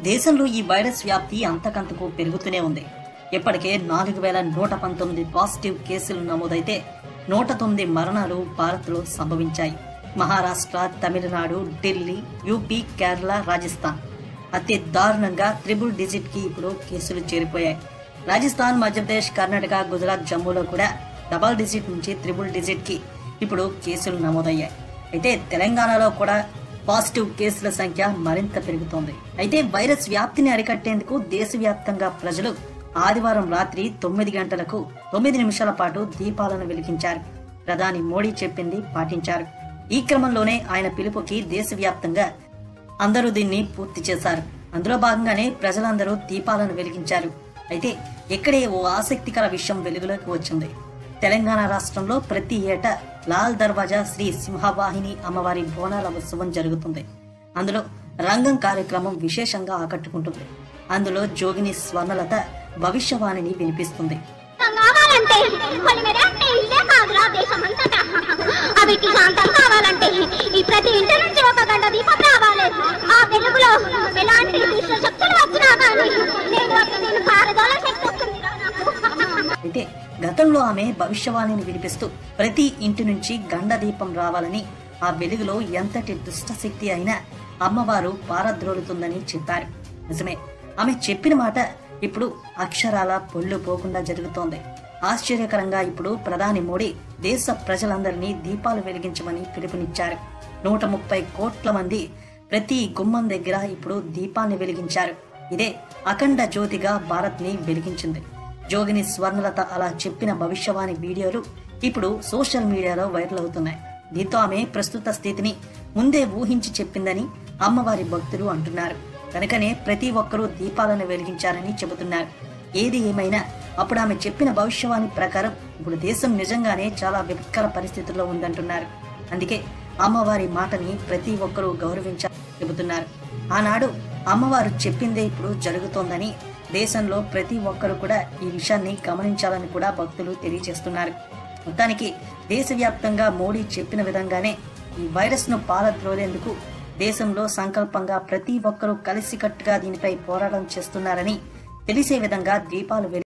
దేశంలో ఈ వైరస్ వ్యాప్తి అంతకంతకు పెరుగుతూనే ఉంది ఇప్పటికే నాలుగు వేల నూట పంతొమ్మిది పాజిటివ్ కేసులు నమోదైతే నూట తొమ్మిది మరణాలు భారత్లో సంభవించాయి మహారాష్ట్ర తమిళనాడు ఢిల్లీ యూపీ కేరళ రాజస్థాన్ అతి దారుణంగా త్రిబుల్ డిజిట్ కి ఇప్పుడు కేసులు చేరిపోయాయి రాజస్థాన్ మధ్యప్రదేశ్ కర్ణాటక గుజరాత్ జమ్మూలో కూడా డబల్ డిజిట్ నుంచి త్రిబుల్ డిజిట్ కి ఇప్పుడు కేసులు నమోదయ్యాయి అయితే తెలంగాణలో కూడా పాజిటివ్ కేసుల సంఖ్య మరింత పెరుగుతోంది అయితే వైరస్ వ్యాప్తిని అరికట్టేందుకు దేశవ్యాప్తంగా ప్రజలు ఆదివారం రాత్రి తొమ్మిది గంటలకు తొమ్మిది నిమిషాల పాటు దీపాలను వెలిగించారు ప్రధాని మోడీ చెప్పింది పాటించారు ఈ క్రమంలోనే ఆయన పిలుపుకి దేశవ్యాప్తంగా అందరూ దీన్ని పూర్తి చేశారు అందులో భాగంగానే ప్రజలందరూ దీపాలను వెలిగించారు అయితే ఇక్కడే ఓ ఆసక్తికర విషయం వెలుగులోకి వచ్చింది తెలంగాణ రాష్ట్రంలో ప్రతి ఏటా లాల్ దర్వాజా శ్రీ సింహవాహిని అమ్మవారి బోనాల ఉత్సవం జరుగుతుంది అందులో రంగం కార్యక్రమం విశేషంగా ఆకట్టుకుంటుంది అందులో జోగిని స్వర్ణలత భవిష్యవాణిని వినిపిస్తుంది కావాలంటే పొలిమేర అంటే ఇల్లే కాదురా దేశమంతటా అవిటి శాంతం కావాలంటే ఈ ప్రతి ఇంటి నుంచి ఒక గంట దీపం రావాలి ఆ వెలుగులో ఎలాంటి దుష్ట శక్తులు వచ్చినా కానీ నేను ఒక నేను పారదోల శక్తి వస్తుందిరా నాకు. అయితే గతంలో ఆమె భవిష్యవాణిని వినిపిస్తూ ప్రతి ఇంటి నుంచి గండ దీపం రావాలని ఆ వెలుగులో ఎంతటి దుష్ట శక్తి అయినా అమ్మవారు పారద్రోలుతుందని చెప్పారు నిజమే ఆమె చెప్పిన మాట ఇప్పుడు అక్షరాల పొల్లు పోకుండా జరుగుతోంది ఆశ్చర్యకరంగా ఇప్పుడు ప్రధాని మోడీ దేశ ప్రజలందరినీ దీపాలు వెలిగించమని పిలుపునిచ్చారు నూట ముప్పై కోట్ల మంది ప్రతి గుమ్మం దగ్గర ఇప్పుడు దీపాన్ని వెలిగించారు ఇదే అఖండ జ్యోతిగా భారత్ ని వెలిగించింది జోగిని స్వర్ణలత అలా చెప్పిన భవిష్యవాణి వీడియోలు ఇప్పుడు సోషల్ మీడియాలో వైరల్ అవుతున్నాయి దీంతో ఆమె ప్రస్తుత స్థితిని ముందే ఊహించి చెప్పిందని అమ్మవారి భక్తులు అంటున్నారు కనుకనే ప్రతి ఒక్కరూ దీపాలను వెలిగించారని చెబుతున్నారు ఏది ఏమైనా అప్పుడు ఆమె చెప్పిన భవిష్యవాణి ప్రకారం ఇప్పుడు దేశం నిజంగానే చాలా విపత్కర పరిస్థితుల్లో ఉందంటున్నారు అందుకే అమ్మవారి మాటని ప్రతి ఒక్కరూ గౌరవించాలని చెబుతున్నారు ఆనాడు అమ్మవారు చెప్పిందే ఇప్పుడు జరుగుతోందని దేశంలో ప్రతి ఒక్కరు కూడా ఈ విషయాన్ని గమనించాలని కూడా భక్తులు తెలియజేస్తున్నారు మొత్తానికి దేశవ్యాప్తంగా మోడీ చెప్పిన విధంగానే ఈ వైరస్ ను పారద్రోలేందుకు దేశంలో సంకల్పంగా ప్రతి ఒక్కరూ కలిసికట్టుగా దీనిపై పోరాటం చేస్తున్నారని తెలిసే విధంగా దీపాలు వెలి